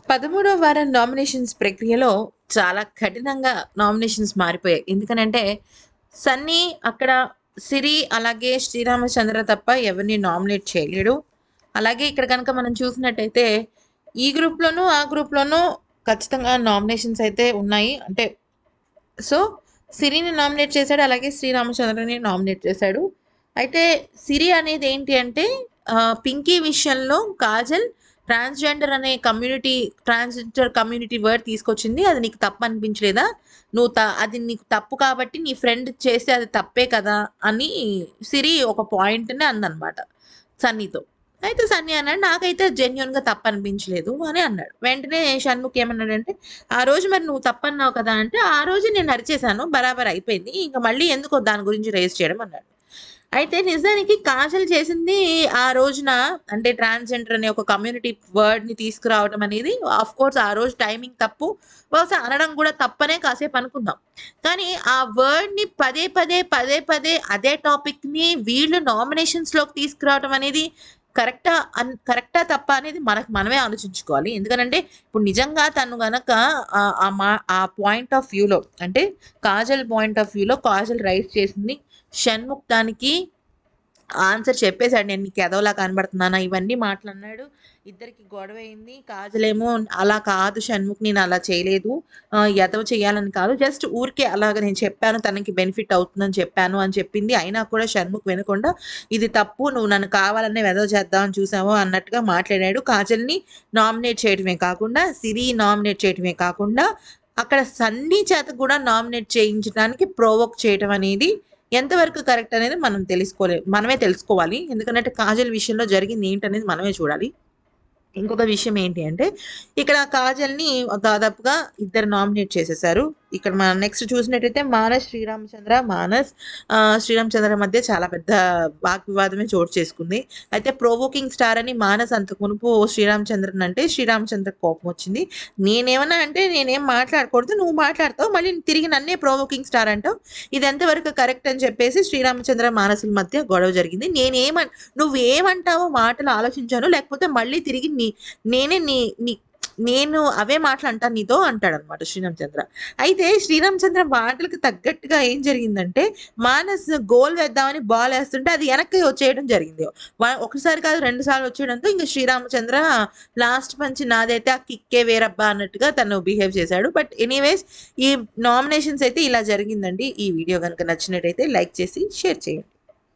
పదమూడవ వారం నామినేషన్స్ ప్రక్రియలో చాలా కఠినంగా నామినేషన్స్ మారిపోయాయి ఎందుకనంటే సన్నీ అక్కడ సిరి అలాగే శ్రీరామచంద్ర తప్ప ఎవరిని నామినేట్ చేయలేడు అలాగే ఇక్కడ కనుక మనం చూసినట్టయితే ఈ గ్రూప్లోనూ ఆ గ్రూప్లోనూ ఖచ్చితంగా నామినేషన్స్ అయితే ఉన్నాయి అంటే సో సిరిని నామినేట్ చేశాడు అలాగే శ్రీరామచంద్రని నామినేట్ చేశాడు అయితే సిరి అనేది ఏంటి అంటే ఆ, పింకీ విషయంలో కాజల్ ట్రాన్స్జెండర్ అనే కమ్యూనిటీ ట్రాన్స్జెండర్ కమ్యూనిటీ వర్డ్ తీసుకొచ్చింది అది నీకు తప్పు అనిపించలేదా నువ్వు త అది నీకు తప్పు కాబట్టి నీ ఫ్రెండ్ చేస్తే అది తప్పే కదా అని సిరి ఒక పాయింట్ని అందనమాట సన్నీతో అయితే సన్నీ అన్నాడు నాకైతే జెన్యున్గా తప్పు అనిపించలేదు అని అన్నాడు వెంటనే షణ్ముఖ్ ఏమన్నాడంటే ఆ రోజు మరి నువ్వు తప్పన్నావు కదా అంటే ఆ రోజు నేను అరిచేశాను బరాబర్ అయిపోయింది ఇంకా మళ్ళీ ఎందుకో దాని గురించి రేస్ చేయడం అన్నాడు అయితే నిజానికి కాజల్ చేసింది ఆ రోజున అంటే ట్రాన్స్జెండర్ అనే ఒక కమ్యూనిటీ వర్డ్ని తీసుకురావడం అనేది ఆఫ్ కోర్స్ ఆ రోజు టైమింగ్ తప్పు బహుశా అనడం కూడా తప్పనే కాసేపు అనుకుందాం కానీ ఆ వర్డ్ని పదే పదే పదే పదే అదే టాపిక్ని వీళ్ళు నామినేషన్స్లోకి తీసుకురావడం అనేది కరెక్టా అన్ కరెక్టా తప్ప అనేది మనకు మనమే ఆలోచించుకోవాలి ఎందుకంటే ఇప్పుడు నిజంగా తను గనక ఆ- ఆ మా ఆ పాయింట్ ఆఫ్ వ్యూలో అంటే కాజల్ పాయింట్ ఆఫ్ వ్యూలో కాజల్ రైట్ చేసింది షణ్ముఖ్ దానికి ఆన్సర్ చెప్పేశాడు నేను నీకు ఎదవలా కనబడుతున్నానా ఇవన్నీ మాట్లాడినాడు ఇద్దరికి గొడవ అయింది కాజలేమో అలా కాదు షణ్ముఖ్ నేను అలా చేయలేదు ఆ, ఎదవ చేయాలని కాదు జస్ట్ ఊరికే అలాగ నేను చెప్పాను తనకి బెనిఫిట్ అవుతుందని చెప్పాను అని చెప్పింది అయినా కూడా షణ్ముఖ్ వినకుండా ఇది తప్పు నువ్వు నన్ను కావాలనే వెదవ చేద్దామని చూసావు అన్నట్టుగా మాట్లాడాడు కాజల్ని నామినేట్ చేయడమే కాకుండా సిరి నామినేట్ చేయడమే కాకుండా అక్కడ సన్నీ చేత కూడా నామినేట్ చేయించడానికి ప్రోవోక్ చేయడం అనేది ఎంతవరకు కరెక్ట్ అనేది మనం తెలుసుకోలే మనమే తెలుసుకోవాలి ఎందుకంటే కాజల్ విషయంలో జరిగింది ఏంటనేది మనమే చూడాలి ఇంకొక విషయం ఏంటి అంటే ఇక్కడ కాజల్ని దాదాపుగా ఇద్దరు నామినేట్ చేసేసారు ఇక్కడ మనం నెక్స్ట్ చూసినట్టయితే మానస్ శ్రీరామచంద్ర మానస్ ఆ, శ్రీరామచంద్ర మధ్య చాలా పెద్ద వాగ్వివాదమే చోటు చేసుకుంది అయితే ప్రోవోకింగ్ స్టార్ అని మానస్ అంతకు మునుపు శ్రీరామచంద్రన్ అంటే శ్రీరామచంద్ర కోపం వచ్చింది నేనేమన్నా అంటే నేనేం మాట్లాడకూడదు నువ్వు మాట్లాడతావు మళ్ళీ తిరిగి నన్నే ప్రోవోకింగ్ స్టార్ అంటావు ఇది ఎంతవరకు కరెక్ట్ అని చెప్పేసి శ్రీరామచంద్ర మానసుల మధ్య గొడవ జరిగింది నేనేమన్ నువ్వేమంటావో మాటలు ఆలోచించాను లేకపోతే మళ్ళీ తిరిగి నీ నేనే నీ నీ నేను అవే మాటలు అంటాను నీతో అంటాడు అనమాట శ్రీరామచంద్ర అయితే శ్రీరామచంద్ర మాటలకు తగ్గట్టుగా ఏం జరిగిందంటే మానస్ గోల్ వేద్దామని బాల్ వేస్తుంటే అది వెనక్కి వచ్చేయడం జరిగింది వా- ఒకసారి కాదు రెండు సార్లు వచ్చేయడంతో ఇంకా శ్రీరామచంద్ర లాస్ట్ పంచి నాదైతే ఆ కిక్కే వేరబ్బా అన్నట్టుగా తను బిహేవ్ చేశాడు బట్ ఎనీవేస్ ఈ నామినేషన్స్ అయితే ఇలా జరిగిందండి ఈ వీడియో కనుక నచ్చినట్టయితే లైక్ చేసి షేర్ చేయండి